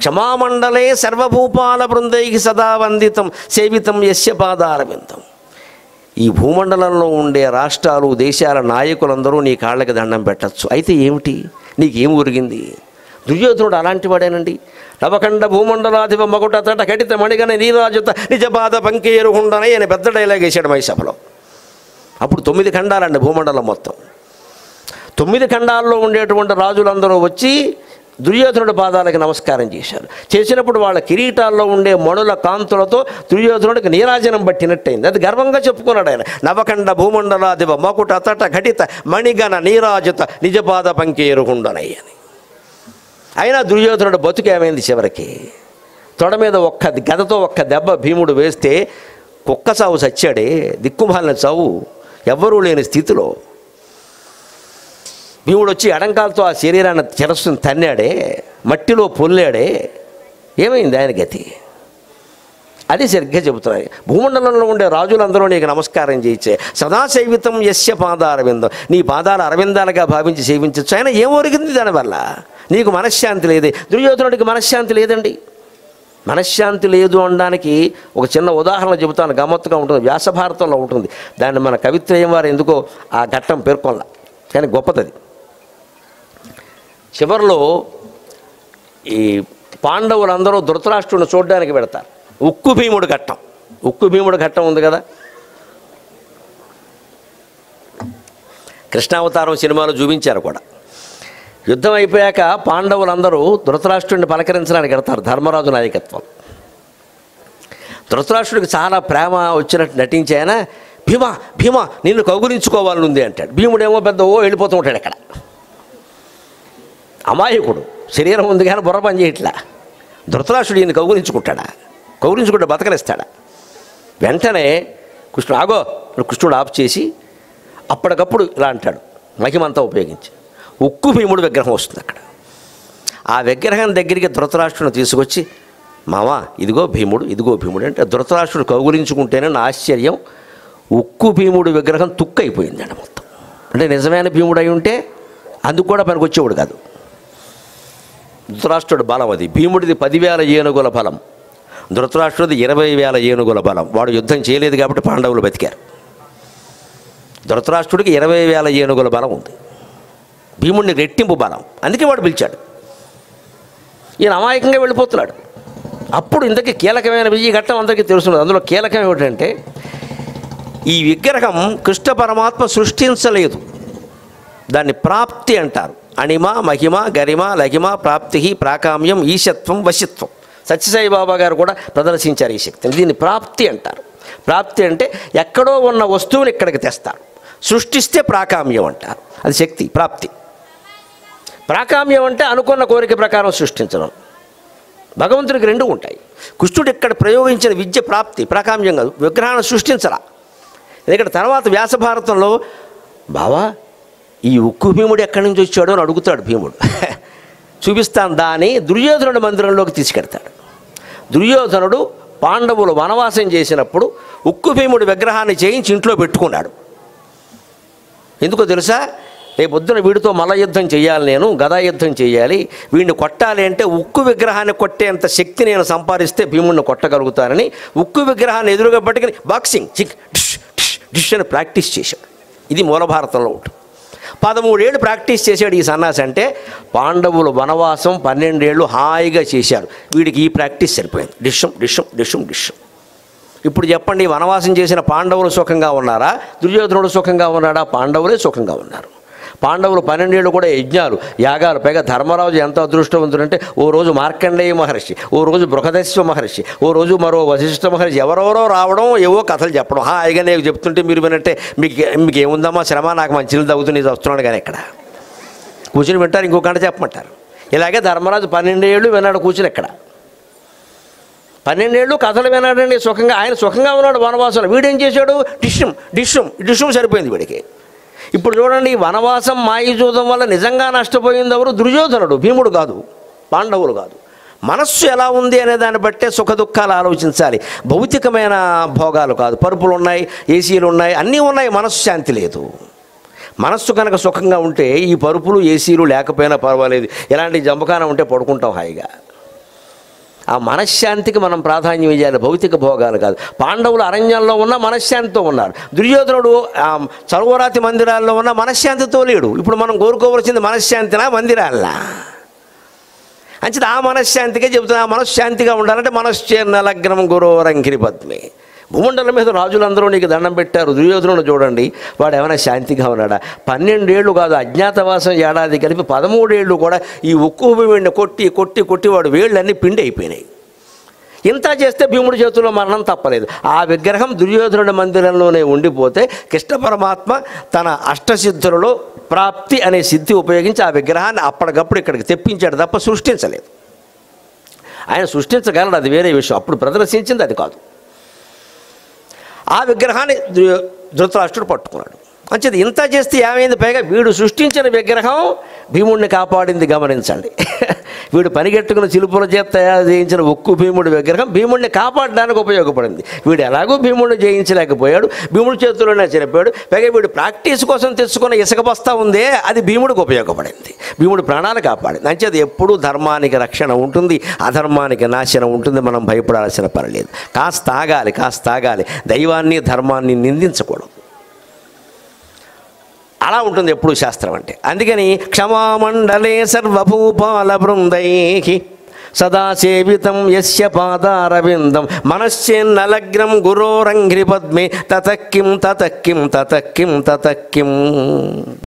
క్షమామండలే సర్వభూపాల బృందైకి సదా వందితం సేవితం యస్య పాదారవిందం ఈ భూమండలంలో ఉండే రాష్ట్రాలు దేశాల నాయకులందరూ నీ కాళ్ళకి దండం పెట్టచ్చు అయితే ఏమిటి నీకేం ఒరిగింది దుర్యోధనుడు అలాంటి వాడేనండి నవకండ భూమండలాధిప మగుట తట కటిత మణిగన నీరాజుత నిజపాద పంకేరు హుండనై అని పెద్ద డైలాగ్ వేసాడు మై సభలో అప్పుడు తొమ్మిది ఖండాలండి భూమండలం మొత్తం తొమ్మిది ఖండాల్లో ఉండేటువంటి రాజులందరూ వచ్చి దుర్యోధనుడి పాదాలకి నమస్కారం చేశారు చేసినప్పుడు వాళ్ళ కిరీటాల్లో ఉండే మణుల కాంతులతో దుర్యోధనుడికి నీరాజనం పట్టినట్టయింది అది గర్వంగా చెప్పుకున్నాడు ఆయన నవకండ భూమండలాదివ మకుట తట ఘటిత మణిగణ నీరాజుత నిజపాద పంకేరుకుండనై అని అయినా దుర్యోధనుడు బతుకేమైంది చివరికి తొడ మీద ఒక్క గదతో ఒక్క దెబ్బ భీముడు వేస్తే కుక్క చావు చచ్చాడే దిక్కుమాలిన చావు ఎవ్వరూ లేని స్థితిలో భీముడు వచ్చి ఎడంకాలతో ఆ శరీరాన్ని చిరస్సుని తన్నాడే మట్టిలో పొల్లాడే ఏమైంది ఆయన గతి అది సరిగ్గా చెబుతున్నాయి భూమండలంలో ఉండే రాజులందరూ నీకు నమస్కారం చేయించే సదా సేవితం యస్య పాదారవిందం నీ పాదాల అరవిందాలుగా భావించి సేవించచ్చు ఆయన ఏం ఒరిగింది దానివల్ల నీకు మనశ్శాంతి లేదే దుర్యోధనుడికి మనశ్శాంతి లేదండి మనశ్శాంతి లేదు అనడానికి ఒక చిన్న ఉదాహరణ చెబుతాను గమ్మత్తుగా ఉంటుంది వ్యాసభారతంలో ఉంటుంది దాన్ని మన కవిత్రయం వారు ఎందుకో ఆ ఘట్టం పేర్కొనలా కానీ గొప్పది చివరిలో ఈ పాండవులందరూ ధృతరాష్ట్రుడిని చూడడానికి పెడతారు ఉక్కు భీముడు ఘట్టం ఉక్కు భీముడు ఘట్టం ఉంది కదా కృష్ణావతారం సినిమాలో చూపించారు కూడా యుద్ధం అయిపోయాక పాండవులందరూ ధృతరాష్ట్రుడిని పలకరించడానికి వెడతారు ధర్మరాజు నాయకత్వం ధృతరాష్ట్రుడికి చాలా ప్రేమ వచ్చినట్టు నటించి ఆయన భీమా భీమా నిన్ను కౌగులించుకోవాలని ఉంది అంటాడు భీముడేమో పెద్ద ఓ వెళ్ళిపోతూ ఉంటాడు అక్కడ అమాయకుడు శరీరం ఉంది కానీ బుర్ర పని చేయట్లా ధృతరాష్ట్రుడు ఈయన కౌగులించుకుంటాడా కౌగులించుకుంటే బతకనిస్తాడా వెంటనే కృష్ణుడు ఆగో అని కృష్ణుడు ఆఫ్ చేసి అప్పటికప్పుడు ఇలా అంటాడు మహిమంతా ఉపయోగించి ఉక్కు భీముడు విగ్రహం వస్తుంది అక్కడ ఆ విగ్రహం దగ్గరికి ధృతరాష్ట్రుని తీసుకొచ్చి మావా ఇదిగో భీముడు ఇదిగో భీముడు అంటే ధృతరాష్ట్రుడు కౌగులించుకుంటేనే నా ఆశ్చర్యం ఉక్కు భీముడు విగ్రహం తుక్కు అయిపోయిందండి మొత్తం అంటే నిజమైన భీముడు అయి ఉంటే అందుకు కూడా పనికి వచ్చేవాడు కాదు ధృతరాష్ట్రుడు బలం అది భీముడిది పదివేల ఏనుగుల బలం ధృతరాష్ట్రుడిది ఇరవై వేల ఏనుగుల బలం వాడు యుద్ధం చేయలేదు కాబట్టి పాండవులు బతికారు ధృతరాష్ట్రుడికి ఇరవై వేల ఏనుగుల బలం ఉంది భీముడిని రెట్టింపు బలం అందుకే వాడు పిలిచాడు ఈయన అమాయకంగా వెళ్ళిపోతున్నాడు అప్పుడు ఇంతకీ కీలకమైన విజయ ఘట్టం అందరికీ తెలుసున్నది అందులో కీలకం ఏమిటంటే ఈ విగ్రహం కృష్ణ పరమాత్మ సృష్టించలేదు దాన్ని ప్రాప్తి అంటారు అణిమ మహిమ గరిమ లహిమ ప్రాప్తి ప్రాకామ్యం ఈశత్వం వశిత్వం సత్యసాయి బాబా గారు కూడా ప్రదర్శించారు ఈ శక్తిని దీన్ని ప్రాప్తి అంటారు ప్రాప్తి అంటే ఎక్కడో ఉన్న వస్తువుని ఇక్కడికి తెస్తారు సృష్టిస్తే ప్రాకామ్యం అంటారు అది శక్తి ప్రాప్తి ప్రాకామ్యం అంటే అనుకున్న కోరిక ప్రకారం సృష్టించడం భగవంతుడికి రెండు ఉంటాయి కృష్ణుడు ఇక్కడ ప్రయోగించిన విద్య ప్రాప్తి ప్రాకామ్యం కాదు విగ్రహాన్ని సృష్టించరా ఎందుకంటే తర్వాత వ్యాసభారతంలో బావా ఈ ఉక్కు భీముడు ఎక్కడి నుంచి వచ్చాడో అని అడుగుతాడు భీముడు చూపిస్తాను దాని దుర్యోధనుడి మందిరంలోకి తీసుకెడతాడు దుర్యోధనుడు పాండవులు వనవాసం చేసినప్పుడు ఉక్కు భీముడి విగ్రహాన్ని చేయించి ఇంట్లో పెట్టుకున్నాడు ఎందుకో తెలుసా రేపు పొద్దున వీడితో మల్ల యుద్ధం చేయాలి నేను గదా యుద్ధం చేయాలి వీడిని కొట్టాలి అంటే ఉక్కు విగ్రహాన్ని కొట్టేంత శక్తి నేను సంపాదిస్తే భీముడిని కొట్టగలుగుతానని ఉక్కు విగ్రహాన్ని ఎదురుగా పట్టుకుని బాక్సింగ్ చిక్ డిష్ డిష్ డిష్ అని ప్రాక్టీస్ చేశాడు ఇది మూల భారతంలో ఉంటుంది పదమూడేళ్ళు ప్రాక్టీస్ చేశాడు ఈ సన్నాసి అంటే పాండవులు వనవాసం పన్నెండేళ్ళు హాయిగా చేశారు వీడికి ఈ ప్రాక్టీస్ సరిపోయింది డిషం డిషం డిషం డిషం ఇప్పుడు చెప్పండి వనవాసం చేసిన పాండవులు సుఖంగా ఉన్నారా దుర్యోధనుడు సుఖంగా ఉన్నాడా పాండవులే సుఖంగా ఉన్నారు పాండవులు పన్నెండేళ్ళు కూడా యజ్ఞాలు యాగాలు పైగా ధర్మరాజు ఎంత అదృష్టవంతుడంటే ఓ రోజు మార్కండేయ మహర్షి ఓ రోజు బృహదస్వ మహర్షి ఓ రోజు మరో వశిష్ఠ మహర్షి ఎవరెవరో రావడం ఏవో కథలు చెప్పడం హాయిగా నేను చెప్తుంటే మీరు వినంటే మీకు మీకు ఏముందమ్మా శ్రమ నాకు మంచినీళ్ళు తగ్గుతుంది ఇది వస్తున్నాడు కానీ ఇక్కడ కూర్చుని వింటారు ఇంకో గంట చెప్పమంటారు ఇలాగే ధర్మరాజు పన్నెండేళ్ళు విన్నాడు కూర్చుని ఎక్కడ పన్నెండేళ్ళు కథలు వినాడండి సుఖంగా ఆయన సుఖంగా ఉన్నాడు వనవాసంలో వీడేం చేశాడు డిష్యం డిష్యం డిష్యం సరిపోయింది వీడికి ఇప్పుడు చూడండి ఈ వనవాసం మాయిజూదం వల్ల నిజంగా నష్టపోయింది ఎవరు దుర్యోధనుడు భీముడు కాదు పాండవులు కాదు మనస్సు ఎలా ఉంది అనే దాన్ని బట్టే సుఖ దుఃఖాలు ఆలోచించాలి భౌతికమైన భోగాలు కాదు పరుపులు ఉన్నాయి ఏసీలు ఉన్నాయి అన్నీ ఉన్నాయి మనస్సు శాంతి లేదు మనస్సు కనుక సుఖంగా ఉంటే ఈ పరుపులు ఏసీలు లేకపోయినా పర్వాలేదు ఇలాంటి జంబకానం ఉంటే పడుకుంటాం హాయిగా ఆ మనశ్శాంతికి మనం ప్రాధాన్యం ఇవ్వాలి భౌతిక భోగాలు కాదు పాండవులు అరణ్యంలో ఉన్న మనశ్శాంతితో ఉన్నారు దుర్యోధనుడు ఆ, చరవరాతి మందిరాల్లో ఉన్న మనశ్శాంతితో లేడు ఇప్పుడు మనం కోరుకోవలసింది మనశ్శాంతినా మందిరాల్లా అంచేది ఆ మనశ్శాంతికే చెబుతున్నా ఆ మనశ్శాంతిగా ఉండాలంటే మనశ్చేర్నలగ్నం గురోరంగిరి పద్మే భూమండలం మీద రాజులందరూ నీకు దండం పెట్టారు దుర్యోధనుడు చూడండి వాడు ఏమైనా శాంతిగా ఉన్నాడా పన్నెండేళ్ళు కాదు అజ్ఞాతవాసం ఏడాది కలిపి పదమూడేళ్ళు కూడా ఈ ఉక్కు భూమిని కొట్టి కొట్టి కొట్టి వాడు వేళ్ళన్నీ పిండి అయిపోయినాయి ఇంత చేస్తే భీముడి చేతుల్లో మరణం తప్పలేదు ఆ విగ్రహం దుర్యోధనుడి మందిరంలోనే ఉండిపోతే కృష్ణ పరమాత్మ తన అష్టసిద్ధులలో ప్రాప్తి అనే సిద్ధి ఉపయోగించి ఆ విగ్రహాన్ని అప్పటికప్పుడు ఇక్కడికి తెప్పించాడు తప్ప సృష్టించలేదు ఆయన సృష్టించగలడు అది వేరే విషయం అప్పుడు ప్రదర్శించింది అది కాదు ఆ విగ్రహాన్ని ధృ- ధృతరాష్ట్రుడు పట్టుకున్నాడు మంచిది ఇంత చేస్తే ఏమైంది పైగా వీడు సృష్టించిన విగ్రహం భీముడిని కాపాడింది గమనించండి వీడు పనిగట్టుకున్న చిలుపుల చేత తయారు చేయించిన ఉక్కు భీముడి విగ్రహం భీముడిని కాపాడడానికి ఉపయోగపడింది వీడు ఎలాగో భీముడిని జయించలేకపోయాడు భీముడి చేతిలోనే చనిపోయాడు పైగా వీడు ప్రాక్టీస్ కోసం తెచ్చుకున్న ఇసుక బస్తా ఉందే అది భీముడికి ఉపయోగపడింది భీముడి ప్రాణాలు కాపాడింది అంటే అది ఎప్పుడూ ధర్మానికి రక్షణ ఉంటుంది అధర్మానికి నాశనం ఉంటుంది మనం భయపడాల్సిన పని లేదు కాస్త ఆగాలి కాస్త ఆగాలి దైవాన్ని ధర్మాన్ని నిందించకూడదు అలా ఉంటుంది ఎప్పుడు శాస్త్రం అంటే అందుకని క్షమామండలే సర్వభూపాల బృందై సదాసేవితం యస్య పాదారవిందం మనశ్చేన్నలగ్నం గురోరంఘ్రి పద్మే తతక్కిం తతక్కిం తతక్కిం తతక్కిం